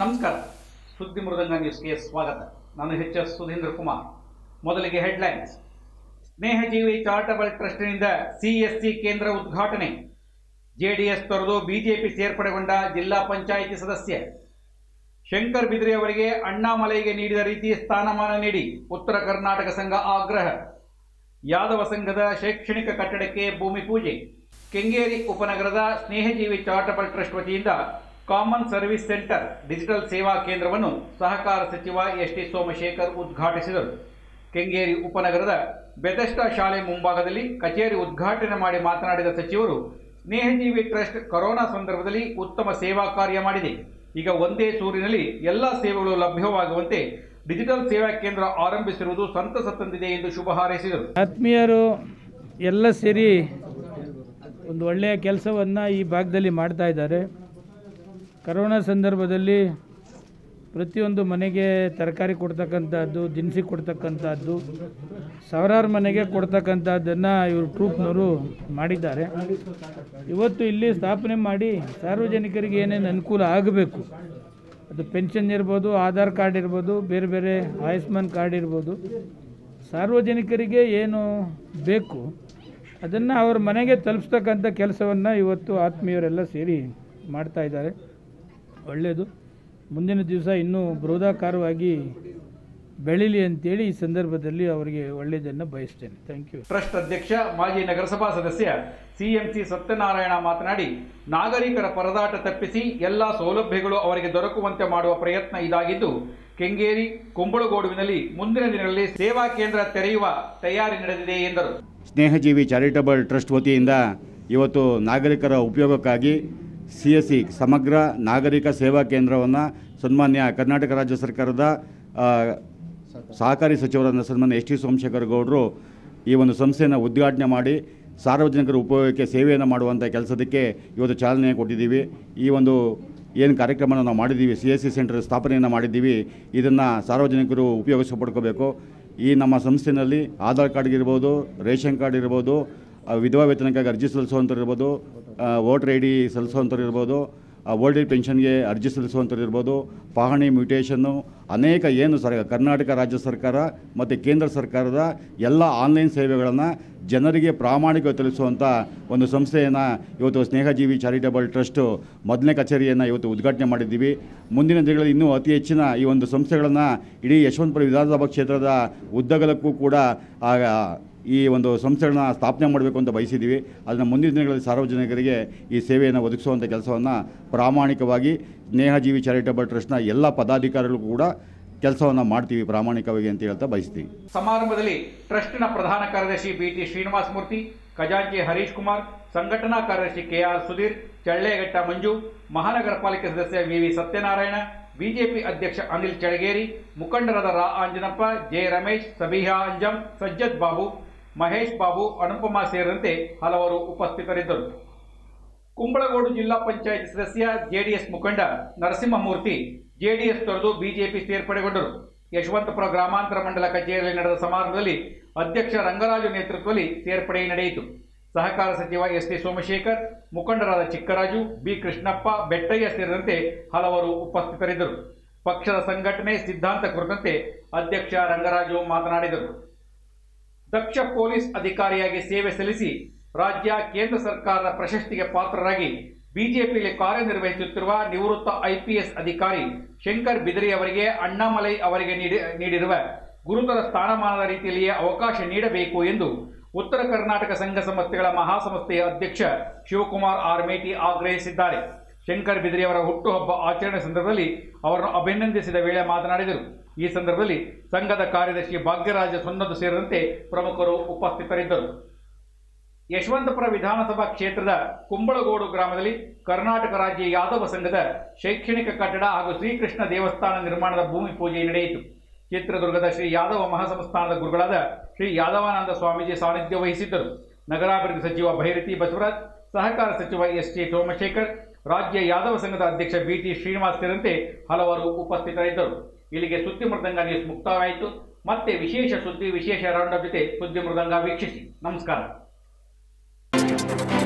ನಮಸ್ಕಾರ ಸುದ್ದಿ ಮೃದಂಗ ನ್ಯೂಸ್ಗೆ ಸ್ವಾಗತ ನಾನು ಎಚ್ ಎಸ್ ಸುಧೀಂದ್ರ ಕುಮಾರ್ ಮೊದಲಿಗೆ ಹೆಡ್ಲೈನ್ಸ್ ಸ್ನೇಹಜೀವಿ ಚಾರಿಟಬಲ್ ಟ್ರಸ್ಟ್ನಿಂದ ಸಿಎಸ್ಸಿ ಕೇಂದ್ರ ಉದ್ಘಾಟನೆ ಜೆಡಿಎಸ್ ತೊರೆದು ಬಿಜೆಪಿ ಸೇರ್ಪಡೆಗೊಂಡ ಜಿಲ್ಲಾ ಪಂಚಾಯಿತಿ ಸದಸ್ಯ ಶಂಕರ್ ಬಿದ್ರಿ ಅವರಿಗೆ ಅಣ್ಣಾಮಲೈಗೆ ನೀಡಿದ ರೀತಿ ಸ್ಥಾನಮಾನ ನೀಡಿ ಉತ್ತರ ಕರ್ನಾಟಕ ಸಂಘ ಆಗ್ರಹ ಯಾದವ ಸಂಘದ ಶೈಕ್ಷಣಿಕ ಕಟ್ಟಡಕ್ಕೆ ಭೂಮಿ ಪೂಜೆ ಕೆಂಗೇರಿ ಉಪನಗರದ ಸ್ನೇಹಜೀವಿ ಚಾರಿಟಬಲ್ ಟ್ರಸ್ಟ್ ವತಿಯಿಂದ ಕಾಮನ್ ಸರ್ವಿಸ್ ಸೆಂಟರ್ ಡಿಜಿಟಲ್ ಸೇವಾ ಕೇಂದ್ರವನ್ನು ಸಹಕಾರ ಸಚಿವ ಎಸ್ ಟಿ ಸೋಮಶೇಖರ್ ಉದ್ಘಾಟಿಸಿದರು ಕೆಂಗೇರಿ ಉಪನಗರದ ಬೆತೆಸ್ಟಾ ಶಾಲೆ ಮುಂಭಾಗದಲ್ಲಿ ಕಚೇರಿ ಉದ್ಘಾಟನೆ ಮಾಡಿ ಮಾತನಾಡಿದ ಸಚಿವರು ಸ್ನೇಹಜೀವಿ ಟ್ರಸ್ಟ್ ಕೊರೋನಾ ಸಂದರ್ಭದಲ್ಲಿ ಉತ್ತಮ ಸೇವಾ ಕಾರ್ಯ ಮಾಡಿದೆ ಈಗ ಒಂದೇ ಸೂರಿನಲ್ಲಿ ಎಲ್ಲ ಸೇವೆಗಳು ಲಭ್ಯವಾಗುವಂತೆ ಡಿಜಿಟಲ್ ಸೇವಾ ಕೇಂದ್ರ ಆರಂಭಿಸಿರುವುದು ಸಂತಸ ತಂದಿದೆ ಎಂದು ಶುಭ ಹಾರೈಸಿದರು ಆತ್ಮೀಯರು ಎಲ್ಲ ಸೇರಿ ಒಂದು ಒಳ್ಳೆಯ ಕೆಲಸವನ್ನು ಈ ಭಾಗದಲ್ಲಿ ಮಾಡ್ತಾ ಇದ್ದಾರೆ ಕರೋನಾ ಸಂದರ್ಭದಲ್ಲಿ ಪ್ರತಿಯೊಂದು ಮನೆಗೆ ತರಕಾರಿ ಕೊಡ್ತಕ್ಕಂಥದ್ದು ದಿನಸಿ ಕೊಡ್ತಕ್ಕಂಥದ್ದು ಸಾವಿರಾರು ಮನೆಗೆ ಕೊಡ್ತಕ್ಕಂಥದ್ದನ್ನು ಇವರು ಟ್ರೂಪ್ನವರು ಮಾಡಿದ್ದಾರೆ ಇವತ್ತು ಇಲ್ಲಿ ಸ್ಥಾಪನೆ ಮಾಡಿ ಸಾರ್ವಜನಿಕರಿಗೆ ಏನೇನು ಅನುಕೂಲ ಆಗಬೇಕು ಅದು ಪೆನ್ಷನ್ ಇರ್ಬೋದು ಆಧಾರ್ ಕಾರ್ಡ್ ಇರ್ಬೋದು ಬೇರೆ ಬೇರೆ ಆಯುಷ್ಮಾನ್ ಕಾರ್ಡ್ ಇರ್ಬೋದು ಸಾರ್ವಜನಿಕರಿಗೆ ಏನು ಬೇಕು ಅದನ್ನು ಅವ್ರ ಮನೆಗೆ ತಲುಪಿಸ್ತಕ್ಕಂಥ ಕೆಲಸವನ್ನು ಇವತ್ತು ಆತ್ಮೀಯರೆಲ್ಲ ಸೇರಿ ಮಾಡ್ತಾ ಇದ್ದಾರೆ ಒಳ್ಳೆಯದು ಮುಂದಿನ ದಿವಸ ಇನ್ನೂ ಬೃಹದಾಕಾರವಾಗಿ ಬೆಳೀಲಿ ಅಂತೇಳಿ ಈ ಸಂದರ್ಭದಲ್ಲಿ ಅವರಿಗೆ ಒಳ್ಳೆಯದನ್ನು ಬಯಸ್ತೇನೆ ಥ್ಯಾಂಕ್ ಯು ಟ್ರಸ್ಟ್ ಅಧ್ಯಕ್ಷ ಮಾಜಿ ನಗರಸಭಾ ಸದಸ್ಯ ಸಿಎಂಸಿ ಸತ್ಯನಾರಾಯಣ ಮಾತನಾಡಿ ನಾಗರಿಕರ ಪರದಾಟ ತಪ್ಪಿಸಿ ಎಲ್ಲ ಸೌಲಭ್ಯಗಳು ಅವರಿಗೆ ದೊರಕುವಂತೆ ಮಾಡುವ ಪ್ರಯತ್ನ ಇದಾಗಿದ್ದು ಕೆಂಗೇರಿ ಕುಂಬಳಗೋಡುವಿನಲ್ಲಿ ಮುಂದಿನ ದಿನಗಳಲ್ಲಿ ಸೇವಾ ಕೇಂದ್ರ ತೆರೆಯುವ ತಯಾರಿ ನಡೆದಿದೆ ಎಂದರು ಸ್ನೇಹಜೀವಿ ಚಾರಿಟಬಲ್ ಟ್ರಸ್ಟ್ ವತಿಯಿಂದ ಇವತ್ತು ನಾಗರಿಕರ ಉಪಯೋಗಕ್ಕಾಗಿ ಸಿ ಎಸ್ ಸಿ ಸಮಗ್ರ ನಾಗರಿಕ ಸೇವಾ ಕೇಂದ್ರವನ್ನು ಸನ್ಮಾನ್ಯ ಕರ್ನಾಟಕ ರಾಜ್ಯ ಸರ್ಕಾರದ ಆ, ಸಹಕಾರಿ ಸಚಿವರಾದ ಸನ್ಮಾನ್ಯ ಎಸ್ ಟಿ ಸೋಮಶೇಖರ್ ಗೌಡರು ಈ ಒಂದು ಸಂಸ್ಥೆಯನ್ನು ಉದ್ಘಾಟನೆ ಮಾಡಿ ಸಾರ್ವಜನಿಕರ ಉಪಯೋಗಕ್ಕೆ ಸೇವೆಯನ್ನು ಮಾಡುವಂಥ ಕೆಲಸದಕ್ಕೆ ಇವತ್ತು ಚಾಲನೆ ಕೊಟ್ಟಿದ್ದೀವಿ ಈ ಒಂದು ಏನು ಕಾರ್ಯಕ್ರಮನ ನಾವು ಮಾಡಿದ್ದೀವಿ ಸಿ ಎಸ್ ಸಿ ಸೆಂಟರ್ ಸ್ಥಾಪನೆಯನ್ನು ಮಾಡಿದ್ದೀವಿ ಇದನ್ನು ಸಾರ್ವಜನಿಕರು ಉಪಯೋಗಿಸಿ ಪಡ್ಕೋಬೇಕು ಈ ನಮ್ಮ ಸಂಸ್ಥೆಯಲ್ಲಿ ಆಧಾರ್ ಕಾರ್ಡ್ ಇರ್ಬೋದು ರೇಷನ್ ಕಾರ್ಡ್ ಇರ್ಬೋದು ಆ, ವಿಧವಾ ವೇತನಕ್ಕಾಗಿ ಅರ್ಜಿ ಸಲ್ಲಿಸುವಂಥವ್ರು ಇರ್ಬೋದು ವೋಟರ್ ಐ ಡಿ ಸಲ್ಲಿಸುವಂಥವ್ರು ಇರ್ಬೋದು ಓಲ್ಡ್ ಏಜ್ ಪೆನ್ಷನ್ಗೆ ಅರ್ಜಿ ಸಲ್ಲಿಸುವಂಥವ್ರು ಇರ್ಬೋದು ಪಹಣಿ ಮ್ಯೂಟೇಷನ್ನು ಅನೇಕ ಏನು ಸರ್ ಕರ್ನಾಟಕ ರಾಜ್ಯ ಸರ್ಕಾರ ಮತ್ತು ಕೇಂದ್ರ ಸರ್ಕಾರದ ಎಲ್ಲ ಆನ್ಲೈನ್ ಸೇವೆಗಳನ್ನು ಜನರಿಗೆ ಪ್ರಾಮಾಣಿಕ ತಿಳಿಸುವಂಥ ಒಂದು ಸಂಸ್ಥೆಯನ್ನು ಇವತ್ತು ಸ್ನೇಹಜೀವಿ ಚಾರಿಟಬಲ್ ಟ್ರಸ್ಟು ಮೊದಲನೇ ಕಚೇರಿಯನ್ನು ಇವತ್ತು ಉದ್ಘಾಟನೆ ಮಾಡಿದ್ದೀವಿ ಮುಂದಿನ ದಿನಗಳಲ್ಲಿ ಇನ್ನೂ ಅತಿ ಹೆಚ್ಚಿನ ಈ ಒಂದು ಸಂಸ್ಥೆಗಳನ್ನು ಇಡೀ ಯಶವಂತಪುರ ವಿಧಾನಸಭಾ ಕ್ಷೇತ್ರದ ಉದ್ದಗಲಕ್ಕೂ ಕೂಡ ಆ, ಈ ಒಂದು ಸಂಸ್ಥೆಗಳನ್ನ ಸ್ಥಾಪನೆ ಮಾಡಬೇಕು ಅಂತ ಬಯಸಿದ್ದೀವಿ ಅದನ್ನು ಮುಂದಿನ ದಿನಗಳಲ್ಲಿ ಸಾರ್ವಜನಿಕರಿಗೆ ಈ ಸೇವೆಯನ್ನು ಒದಗಿಸುವಂಥ ಕೆಲಸವನ್ನು ಪ್ರಾಮಾಣಿಕವಾಗಿ ಸ್ನೇಹಜೀವಿ ಚಾರಿಟಬಲ್ ಟ್ರಸ್ಟ್ನ ಎಲ್ಲ ಪದಾಧಿಕಾರಿಗಳು ಕೂಡ ಕೆಲಸವನ್ನು ಮಾಡ್ತೀವಿ ಪ್ರಾಮಾಣಿಕವಾಗಿ ಅಂತ ಹೇಳ್ತಾ ಬಯಸ್ತೀವಿ ಸಮಾರಂಭದಲ್ಲಿ ಟ್ರಸ್ಟ್ನ ಪ್ರಧಾನ ಕಾರ್ಯದರ್ಶಿ ಬಿಟಿ ಶ್ರೀನಿವಾಸ ಮೂರ್ತಿ ಖಜಾಂಚಿ ಹರೀಶ್ ಕುಮಾರ್ ಸಂಘಟನಾ ಕಾರ್ಯದರ್ಶಿ ಕೆಆರ್ ಸುಧೀರ್ ಚಳ್ಳೆಘಟ್ಟ ಮಂಜು ಮಹಾನಗರ ಪಾಲಿಕೆ ಸದಸ್ಯ ವಿವಿ ಸತ್ಯನಾರಾಯಣ ಬಿಜೆಪಿ ಅಧ್ಯಕ್ಷ ಅನಿಲ್ ಚಳಗೇರಿ ಮುಖಂಡರಾದ ರಾ ಆಂಜನಪ್ಪ ಜೆ ರಮೇಶ್ ಸಬಿಹಾ ಅಂಜಂ ಸಜ್ಜದ್ ಬಾಬು ಮಹೇಶ್ ಬಾಬು ಅನುಪಮ ಸೇರಿದಂತೆ ಹಲವರು ಉಪಸ್ಥಿತರಿದ್ದರು ಕುಂಬಳಗೋಡು ಜಿಲ್ಲಾ ಪಂಚಾಯತ್ ಸದಸ್ಯ ಜೆಡಿಎಸ್ ಮುಖಂಡ ನರಸಿಂಹಮೂರ್ತಿ ಜೆಡಿಎಸ್ ತೊರೆದು ಬಿಜೆಪಿ ಸೇರ್ಪಡೆಗೊಂಡರು ಯಶವಂತಪುರ ಗ್ರಾಮಾಂತರ ಮಂಡಲ ಕಚೇರಿಯಲ್ಲಿ ನಡೆದ ಸಮಾರಂಭದಲ್ಲಿ ಅಧ್ಯಕ್ಷ ರಂಗರಾಜು ನೇತೃತ್ವದಲ್ಲಿ ಸೇರ್ಪಡೆ ನಡೆಯಿತು ಸಹಕಾರ ಸಚಿವ ಎಸ್ ಟಿ ಸೋಮಶೇಖರ್ ಮುಖಂಡರಾದ ಚಿಕ್ಕರಾಜು ಬಿ ಕೃಷ್ಣಪ್ಪ ಬೆಟ್ಟಯ್ಯ ಸೇರಿದಂತೆ ಹಲವರು ಉಪಸ್ಥಿತರಿದ್ದರು ಪಕ್ಷದ ಸಂಘಟನೆ ಸಿದ್ಧಾಂತ ಕುರಿತಂತೆ ಅಧ್ಯಕ್ಷ ರಂಗರಾಜು ಮಾತನಾಡಿದರು ದಕ್ಷ ಪೊಲೀಸ್ ಅಧಿಕಾರಿಯಾಗಿ ಸೇವೆ ಸಲ್ಲಿಸಿ ರಾಜ್ಯ ಕೇಂದ್ರ ಸರ್ಕಾರದ ಪ್ರಶಸ್ತಿಗೆ ಪಾತ್ರರಾಗಿ ಬಿಜೆಪಿಯಲ್ಲಿ ಕಾರ್ಯನಿರ್ವಹಿಸುತ್ತಿರುವ ನಿವೃತ್ತ ಐಪಿಎಸ್ ಅಧಿಕಾರಿ ಶಂಕರ್ ಬಿದರಿ ಅವರಿಗೆ ಅಣ್ಣಾಮಲೈ ಅವರಿಗೆ ನೀಡಿ- ನೀಡಿರುವ ಗುರುತರ ಸ್ಥಾನಮಾನದ ರೀತಿಯಲ್ಲಿಯೇ ಅವಕಾಶ ನೀಡಬೇಕು ಎಂದು ಉತ್ತರ ಕರ್ನಾಟಕ ಸಂಘ ಸಂಸ್ಥೆಗಳ ಮಹಾಸಂಸ್ಥೆಯ ಅಧ್ಯಕ್ಷ ಶಿವಕುಮಾರ್ ಆರ್ಮೇಟಿ ಆಗ್ರಹಿಸಿದ್ದಾರೆ ಶಂಕರ್ ಬಿದ್ರಿ ಅವರ ಹುಟ್ಟುಹಬ್ಬ ಆಚರಣೆ ಸಂದರ್ಭದಲ್ಲಿ ಅವರನ್ನು ಅಭಿನಂದಿಸಿದ ವೇಳೆ ಮಾತನಾಡಿದರು ಈ ಸಂದರ್ಭದಲ್ಲಿ ಸಂಘದ ಕಾರ್ಯದರ್ಶಿ ಭಾಗ್ಯರಾಜ ಸೊನ್ನದು ಸೇರಿದಂತೆ ಪ್ರಮುಖರು ಉಪಸ್ಥಿತರಿದ್ದರು ಯಶವಂತಪುರ ವಿಧಾನಸಭಾ ಕ್ಷೇತ್ರದ ಕುಂಬಳಗೋಡು ಗ್ರಾಮದಲ್ಲಿ ಕರ್ನಾಟಕ ರಾಜ್ಯ ಯಾದವ ಸಂಘದ ಶೈಕ್ಷಣಿಕ ಕಟ್ಟಡ ಹಾಗೂ ಶ್ರೀಕೃಷ್ಣ ದೇವಸ್ಥಾನ ನಿರ್ಮಾಣದ ಭೂಮಿ ಪೂಜೆ ನಡೆಯಿತು ಚಿತ್ರದುರ್ಗದ ಶ್ರೀ ಯಾದವ ಮಹಾಸಂಸ್ಥಾನದ ಗುರುಗಳಾದ ಶ್ರೀ ಯಾದವಾನಂದ ಸ್ವಾಮೀಜಿ ಸಾನ್ನಿಧ್ಯ ವಹಿಸಿದ್ದರು ನಗರಾಭಿವೃದ್ಧಿ ಸಚಿವ ಭೈರತಿ ಬಸವರಾಜ್ ಸಹಕಾರ ಸಚಿವ ಎಸ್ ಟಿ ಸೋಮಶೇಖರ್ ರಾಜ್ಯ ಯಾದವ ಸಂಘದ ಅಧ್ಯಕ್ಷ ಬಿ ಟಿ ಶ್ರೀನಿವಾಸ್ ಸೇರಿದಂತೆ ಹಲವರು ಉಪಸ್ಥಿತರಿದ್ದರು ಇಲ್ಲಿಗೆ ಸುದ್ದಿ ಮೃದಂಗ ನ್ಯೂಸ್ ಮುಕ್ತಾಯವಾಯಿತು ಮತ್ತೆ ವಿಶೇಷ ಸುದ್ದಿ ವಿಶೇಷ ರೌಂಡ್ ಜೊತೆ ಸುದ್ದಿ ಮೃದಂಗ ವೀಕ್ಷಿಸಿ ನಮಸ್ಕಾರ